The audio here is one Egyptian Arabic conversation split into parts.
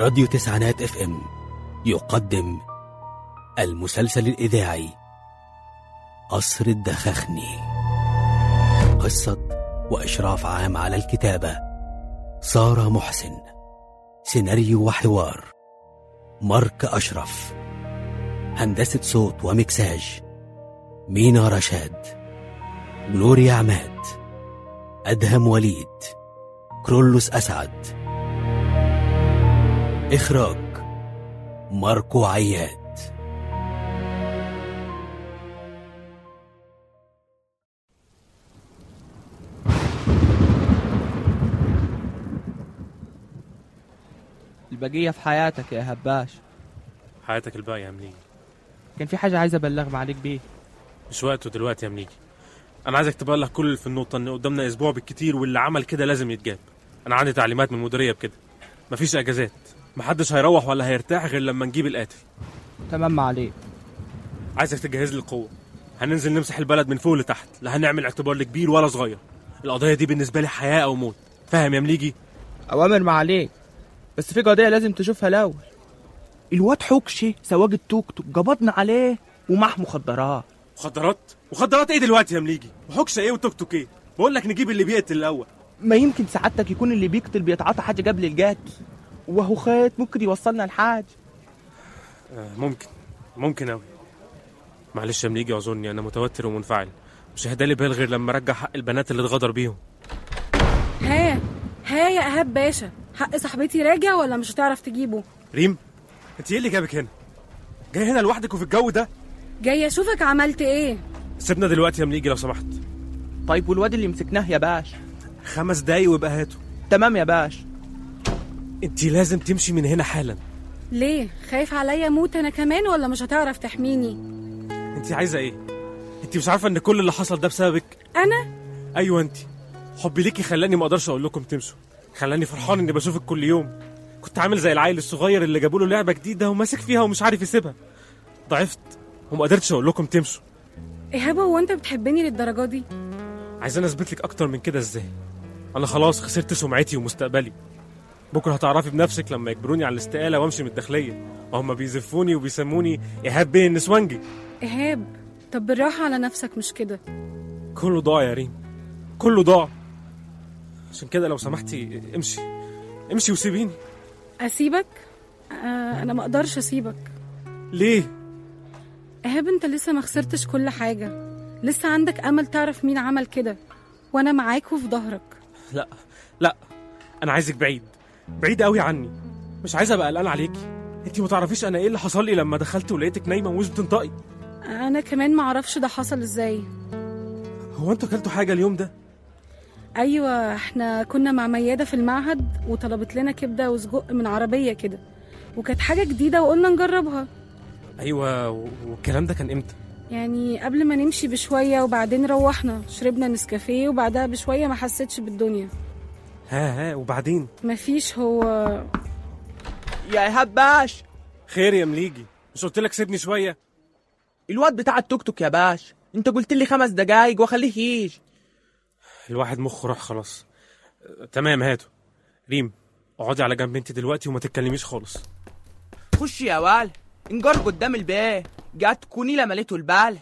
راديو تسعينات اف ام يقدم المسلسل الإذاعي قصر الدخخني قصة وإشراف عام على الكتابة سارة محسن سيناريو وحوار مارك أشرف هندسة صوت ومكساج مينا رشاد جلوريا عماد أدهم وليد كرولوس أسعد إخراج ماركو عياد البقية في حياتك يا هباش حياتك الباقية يا مليجي كان في حاجة عايز أبلغ عليك بيه مش وقته دلوقتي يا مليجي أنا عايزك تبلغ كل اللي في النقطة إن قدامنا أسبوع بالكتير واللي عمل كده لازم يتجاب أنا عندي تعليمات من المديرية بكده مفيش أجازات محدش هيروح ولا هيرتاح غير لما نجيب القاتل تمام عليك عايزك تجهز لي القوة هننزل نمسح البلد من فوق لتحت لا هنعمل اعتبار لكبير ولا صغير القضية دي بالنسبة لي حياة أو موت فاهم يا مليجي أوامر ما عليك بس في قضية لازم تشوفها الأول الواد حكشي سواق التوك توك قبضنا عليه ومعه مخدرات مخدرات مخدرات ايه دلوقتي يا مليجي وحكشة ايه وتوك توك ايه بقول لك نجيب اللي بيقتل الأول ما يمكن سعادتك يكون اللي بيقتل بيتعاطى حاجة قبل القتل وهو خيط ممكن يوصلنا لحاجة آه ممكن ممكن أوي معلش يا مليجي اعذرني أنا متوتر ومنفعل مش هدالي بال غير لما ارجع حق البنات اللي اتغدر بيهم ها ها يا ايهاب باشا حق صاحبتي راجع ولا مش هتعرف تجيبه ريم انت ايه اللي جابك هنا جاي هنا لوحدك وفي الجو ده جاي اشوفك عملت ايه سيبنا دلوقتي يا مليجي لو سمحت طيب والواد اللي مسكناه يا باش خمس دقايق ويبقى هاته تمام يا باش انت لازم تمشي من هنا حالا ليه خايف عليا موت انا كمان ولا مش هتعرف تحميني انت عايزه ايه انت مش عارفه ان كل اللي حصل ده بسببك انا ايوه انت حبي ليكي خلاني ما اقدرش اقول لكم تمشوا خلاني فرحان اني بشوفك كل يوم كنت عامل زي العيل الصغير اللي جابوا له لعبه جديده وماسك فيها ومش عارف يسيبها ضعفت وما قدرتش اقول لكم تمشوا ايهاب هو انت بتحبني للدرجه دي عايزين اثبت لك اكتر من كده ازاي انا خلاص خسرت سمعتي ومستقبلي بكره هتعرفي بنفسك لما يجبروني على الاستقاله وامشي من الداخليه وهم بيزفوني وبيسموني ايهاب بيه النسوانجي ايهاب طب بالراحه على نفسك مش كده كله ضاع يا ريم كله ضاع عشان كده لو سمحتي امشي امشي وسيبيني اسيبك آه انا ما اقدرش اسيبك ليه ايهاب انت لسه ما خسرتش كل حاجه لسه عندك امل تعرف مين عمل كده وانا معاك وفي ظهرك لا لا انا عايزك بعيد بعيد قوي عني مش عايز ابقى قلقان عليكي انت ما تعرفيش انا ايه اللي حصل لي لما دخلت ولقيتك نايمه ومش بتنطقي انا كمان ما اعرفش ده حصل ازاي هو انتوا اكلتوا حاجه اليوم ده ايوه احنا كنا مع مياده في المعهد وطلبت لنا كبده وسجق من عربيه كده وكانت حاجه جديده وقلنا نجربها ايوه و- والكلام ده كان امتى يعني قبل ما نمشي بشويه وبعدين روحنا شربنا نسكافيه وبعدها بشويه ما حسيتش بالدنيا ها ها وبعدين مفيش هو يا إيهاب باش خير يا مليجي مش قلت لك سيبني شويه الواد بتاع التوك توك يا باش انت قلت لي خمس دقايق واخليه يجي الواحد مخه راح خلاص أه، تمام هاتوا ريم اقعدي على جنب انت دلوقتي وما تتكلميش خالص خش يا وال انجر قدام البيت جات تكوني لما لقيته البال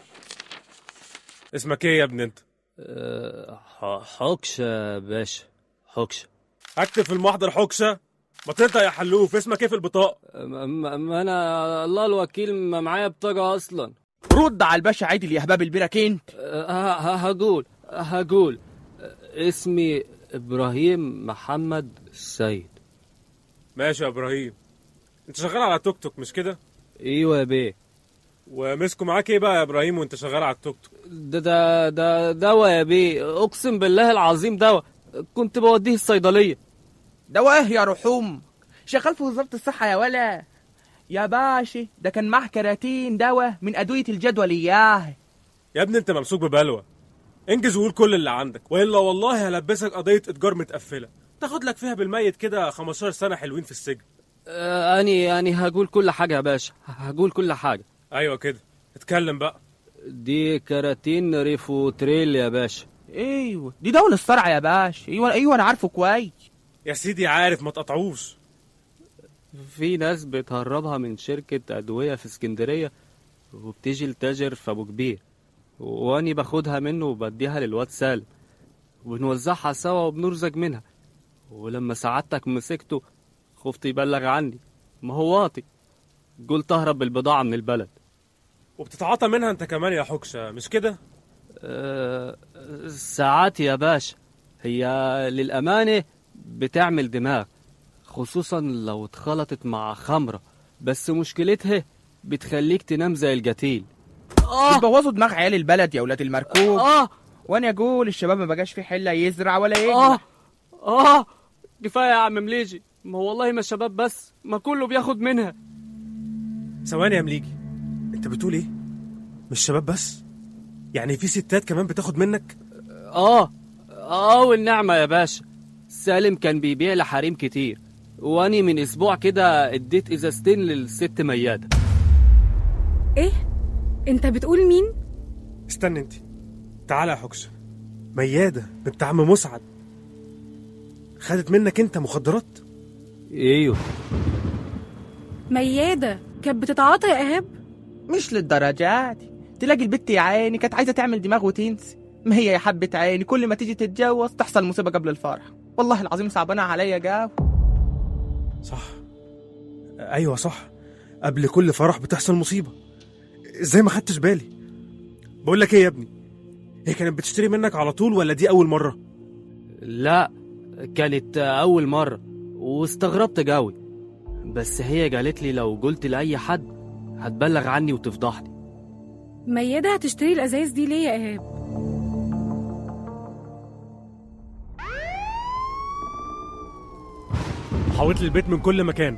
اسمك ايه يا ابن انت أه، ح- حكشة يا باشا حكشة هكتب في المحضر حكشه ما تنطق يا حلوف اسمك ايه في البطاقه ما- ما ما انا الله الوكيل ما معايا بطاقة اصلا رد على الباشا عادل يا هباب البرك انت أه، ه- ه- هقول هقول أه، اسمي ابراهيم محمد السيد ماشي يا ابراهيم انت شغال على توك توك مش كده ايوه يا بيه ومسكوا معاك ايه بقى يا ابراهيم وانت شغال على التوك توك ده ده ده دواء يا بيه اقسم بالله العظيم دواء كنت بوديه الصيدلية دواه يا رحوم شغال في وزارة الصحة يا ولا يا باشا ده كان معاه كراتين دواء من أدوية الجدول إياه يا ابني انت ممسوك ببلوى انجز وقول كل اللي عندك والا والله هلبسك قضيه اتجار متقفله تاخد لك فيها بالميت كده 15 سنه حلوين في السجن أه، اني اني هقول كل حاجة يا باشا هقول كل حاجة ايوه كده اتكلم بقى دي كراتين ريفوتريل يا باشا ايوه دي دولة الصرع يا باشا ايوه ايوه انا عارفه كويس يا سيدي عارف ما تقطعوش في ناس بتهربها من شركة أدوية في اسكندرية وبتيجي لتاجر في أبو كبير وأني باخدها منه وبديها للواد سالم وبنوزعها سوا وبنرزق منها ولما سعادتك مسكته خفت يبلغ عني ما هو واطي قلت أهرب بالبضاعة من البلد وبتتعاطى منها انت كمان يا حكشه مش كده أه ساعات يا باشا هي للأمانة بتعمل دماغ خصوصا لو اتخلطت مع خمرة بس مشكلتها بتخليك تنام زي الجتيل آه بتبوظوا دماغ عيال البلد يا ولاد المركوب آه وانا اقول الشباب ما بقاش في حله يزرع ولا آه يجمع آه كفاية يا عم مليجي ما هو والله ما الشباب بس ما كله بياخد منها ثواني يا مليجي انت بتقول ايه مش شباب بس يعني في ستات كمان بتاخد منك آه آه والنعمة يا باشا سالم كان بيبيع لحريم كتير واني من اسبوع كده اديت ازازتين للست ميادة ايه انت بتقول مين استنى انت تعالى يا حكشه مياده بنت عم مسعد خدت منك انت مخدرات ايوه مياده كانت بتتعاطى يا ايهاب مش للدرجات دي تلاقي البت يا عيني كانت عايزه تعمل دماغ وتنسي ما هي يا حبه عيني كل ما تيجي تتجوز تحصل مصيبه قبل الفرح والله العظيم صعبانه عليا جاو صح ايوه صح قبل كل فرح بتحصل مصيبه ازاي ما خدتش بالي بقول لك ايه يا ابني هي كانت بتشتري منك على طول ولا دي اول مره لا كانت اول مرة واستغربت جاوي بس هي قالت لي لو قلت لأي حد هتبلغ عني وتفضحني مياده هتشتري الازايز دي ليه يا ايهاب حاولت البيت من كل مكان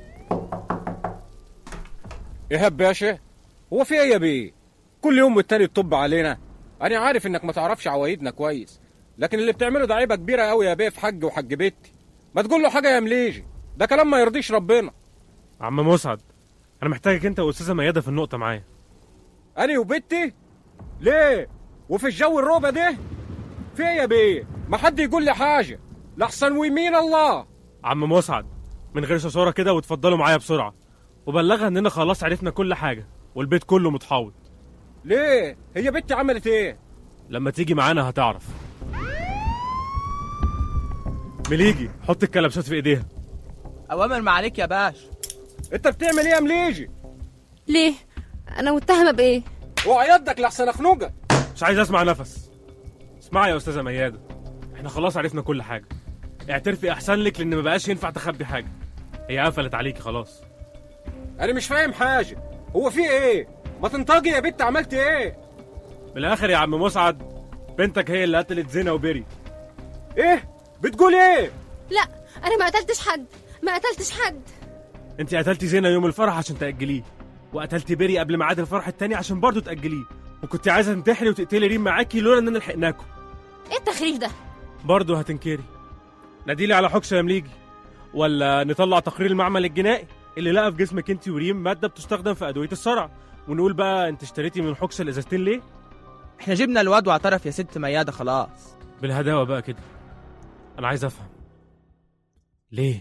ايهاب باشا هو في ايه يا بيه كل يوم والتاني تطب علينا انا عارف انك ما تعرفش عوايدنا كويس لكن اللي بتعمله ده عيبه كبيره قوي يا بيه في حج وحج بيتي ما تقول له حاجه يا مليجي ده كلام ما يرضيش ربنا عم مسعد انا محتاجك انت واستاذه مياده في النقطه معايا انا وبنتي ليه وفي الجو الرعب ده في ايه يا بيه ما حد يقول لي حاجه لحسن ويمين الله عم مسعد من غير شصوره كده وتفضلوا معايا بسرعه وبلغها اننا خلاص عرفنا كل حاجه والبيت كله متحوط ليه هي بنتي عملت ايه لما تيجي معانا هتعرف مليجي حط الكلبشات في ايديها اوامر ما عليك يا باش انت بتعمل ايه يا مليجي ليه؟ أنا متهمة بإيه؟ اوعى يدك لحسن اخنوجك مش عايز اسمع نفس اسمعي يا استاذه مياده احنا خلاص عرفنا كل حاجه اعترفي احسن لك لان ما بقاش ينفع تخبي حاجه هي قفلت عليكي خلاص انا مش فاهم حاجه هو في ايه ما تنطقي يا بنت عملت ايه من الاخر يا عم مسعد بنتك هي اللي قتلت زينه وبري ايه بتقول ايه لا أنا ما قتلتش حد ما قتلتش حد انت قتلتي زينه يوم الفرح عشان تاجليه وقتلتي بري قبل ميعاد الفرح التاني عشان برضه تاجليه وكنت عايزه تنتحري وتقتلي ريم معاكي لولا اننا لحقناكم إيه التخريف ده؟ برضه هتنكري ناديلي على حكشه يا مليجي ولا نطلع تقرير المعمل الجنائي اللي لقى في جسمك انت وريم ماده بتستخدم في ادويه الصرع ونقول بقى انت اشتريتي من حكشه الازازتين ليه احنا جبنا الواد واعترف يا ست مياده خلاص بالهداوه بقى كده انا عايز افهم ليه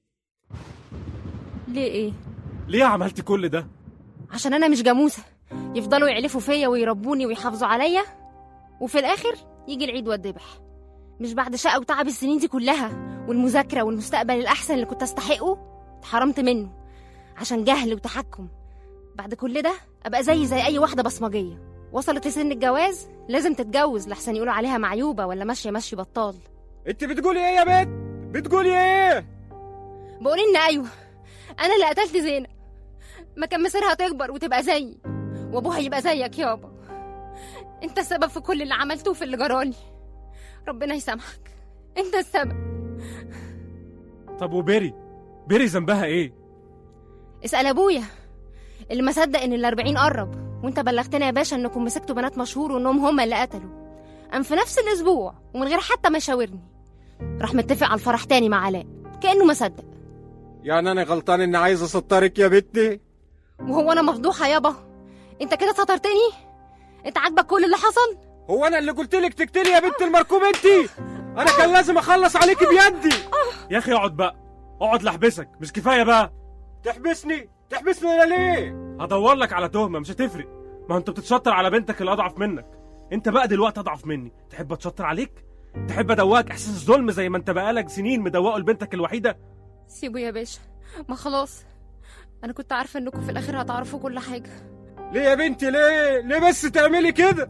ليه إيه؟ ليه عملتي كل ده عشان أنا مش جاموسة يفضلوا يعلفوا فيا ويربوني ويحافظوا عليا وفي الآخر يجي العيد والذبح مش بعد شقة وتعب السنين دي كلها والمذاكرة والمستقبل الأحسن اللي كنت أستحقه اتحرمت منه عشان جهل وتحكم بعد كل ده أبقى زي زي أي واحدة بصمجية وصلت لسن الجواز لازم تتجوز لحسن يقولوا عليها معيوبة ولا ماشية ماشي بطال انت بتقولي ايه يا بنت بتقولي ايه بقول إن أيوة أنا اللي قتلت زينب ما كان مصيرها تكبر وتبقى زيي وأبوها يبقى زيك يابا أنت السبب في كل اللي عملته وفي اللي جرالي ربنا يسامحك أنت السبب طب وبيري بيري ذنبها ايه اسأل أبويا اللي ما صدق إن الأربعين قرب وأنت بلغتنا يا باشا إنكم مسكتوا بنات مشهور وإنهم هما اللي قتلوا قام في نفس الأسبوع ومن غير حتى ما يشاورني راح متفق على الفرح تاني مع علاء كأنه ما صدق يعني انا غلطان اني عايز اسطرك يا بنتي وهو أنا مفضوحة يابا أنت كده سطرتني أنت عاجبك كل اللي حصل هو انا اللي قلت لك تقتلي يا بنت المركوب انت انا كان لازم اخلص عليكي بيدي يا اخي اقعد بقى اقعد لحبسك مش كفايه بقى تحبسني تحبسني انا ليه هدور لك على تهمه مش هتفرق ما انت بتتشطر على بنتك اللي اضعف منك انت بقى دلوقتي اضعف مني تحب اتشطر عليك تحب ادواك احساس الظلم زي ما انت بقالك سنين مدوقه لبنتك الوحيده سيبوا يا باشا ما خلاص انا كنت عارفه انكم في الاخر هتعرفوا كل حاجه ليه يا بنتي ليه ليه بس تعملي كده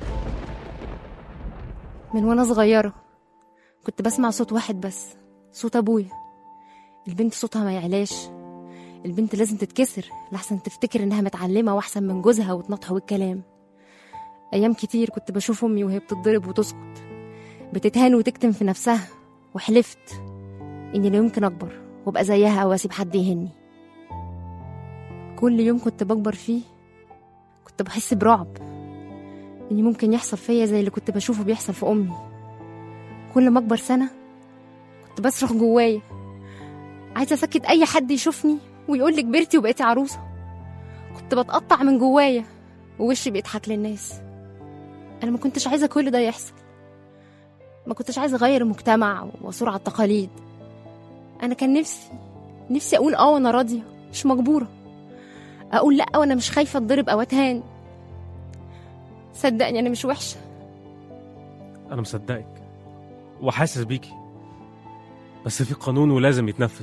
من وانا صغيره كنت بسمع صوت واحد بس صوت ابويا البنت صوتها ما يعلاش البنت لازم تتكسر لحسن تفتكر انها متعلمه واحسن من جوزها وتنطح والكلام ايام كتير كنت بشوف امي وهي بتتضرب وتسكت بتتهان وتكتم في نفسها وحلفت اني لا يمكن اكبر وابقى زيها او اسيب حد يهني كل يوم كنت بكبر فيه كنت بحس برعب اني ممكن يحصل فيا زي اللي كنت بشوفه بيحصل في امي كل ما اكبر سنه كنت بصرخ جوايا عايزه اسكت اي حد يشوفني ويقول لي كبرتي وبقيتي عروسه كنت بتقطع من جوايا ووشي بيضحك للناس انا ما كنتش عايزه كل ده يحصل ما كنتش عايزه اغير المجتمع واثور على التقاليد انا كان نفسي نفسي اقول اه وانا راضيه مش مجبوره اقول لا وانا مش خايفه اتضرب او اتهان صدقني انا مش وحشه انا مصدقك وحاسس بيكي بس في قانون ولازم يتنفذ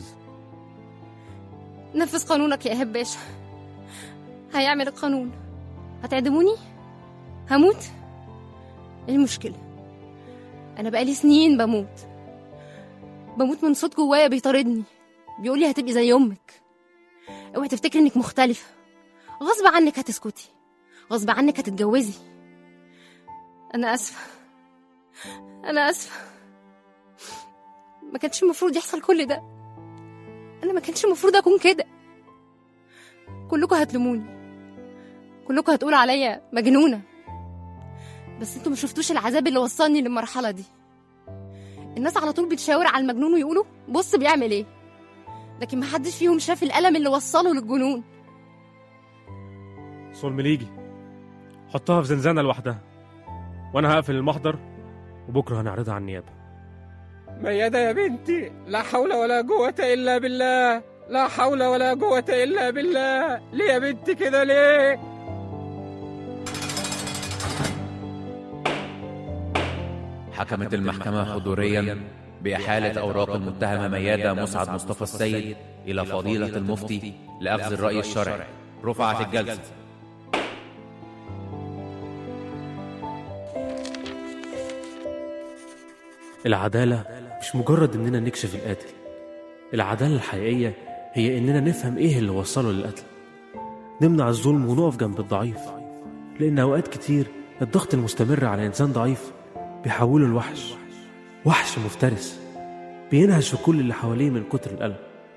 نفذ قانونك يا ايهاب باشا هيعمل القانون هتعدموني هموت ايه المشكله انا بقالي سنين بموت بموت من صوت جوايا بيطاردني بيقولي هتبقي زي امك اوعي تفتكري انك مختلفه غصب عنك هتسكتي غصب عنك هتتجوزي انا اسفه انا اسفه ما كانش المفروض يحصل كل ده انا ما كانش المفروض اكون كده كلكم هتلوموني كلكم هتقولوا عليا مجنونه بس انتوا ما شفتوش العذاب اللي وصلني للمرحله دي الناس على طول بتشاور على المجنون ويقولوا بص بيعمل ايه لكن ما حدش فيهم شاف الالم اللي وصله للجنون صول مليجي حطها في زنزانه لوحدها وانا هقفل المحضر وبكره هنعرضها على النيابه ميادة يا بنتي لا حول ولا قوة إلا بالله لا حول ولا قوة إلا بالله ليه يا بنتي كده ليه حكمت المحكمة حضوريا بإحالة أوراق المتهمة ميادة مسعد مصطفى السيد إلى فضيلة المفتي لأخذ الرأي الشرعي رفعت الجلسة العدالة مش مجرد إننا نكشف القاتل العدالة الحقيقية هي إننا نفهم إيه اللي وصله للقتل نمنع الظلم ونقف جنب الضعيف لأن أوقات كتير الضغط المستمر على إنسان ضعيف بيحوله لوحش وحش مفترس بينهش في كل اللي حواليه من كتر الألم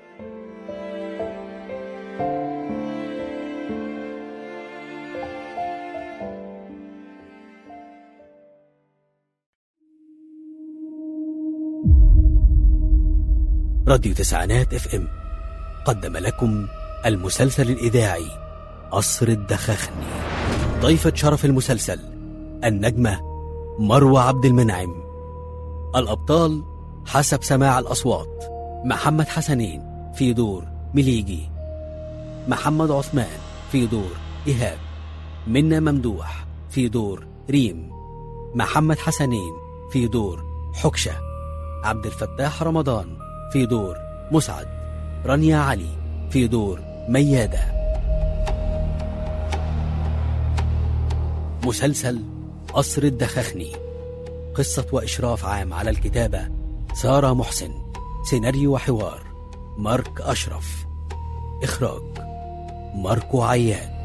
راديو تسعينات اف ام قدم لكم المسلسل الإذاعي قصر الدخخني ضيفة شرف المسلسل النجمة مروة عبد المنعم الأبطال حسب سماع الأصوات محمد حسنين في دور مليجي محمد عثمان في دور إيهاب منى ممدوح في دور ريم محمد حسنين في دور حكشة عبد الفتاح رمضان في دور مسعد رانيا علي في دور ميادة مسلسل قصر الدخخني قصة وإشراف عام على الكتابة سارة محسن سيناريو وحوار مارك أشرف إخراج ماركو عياد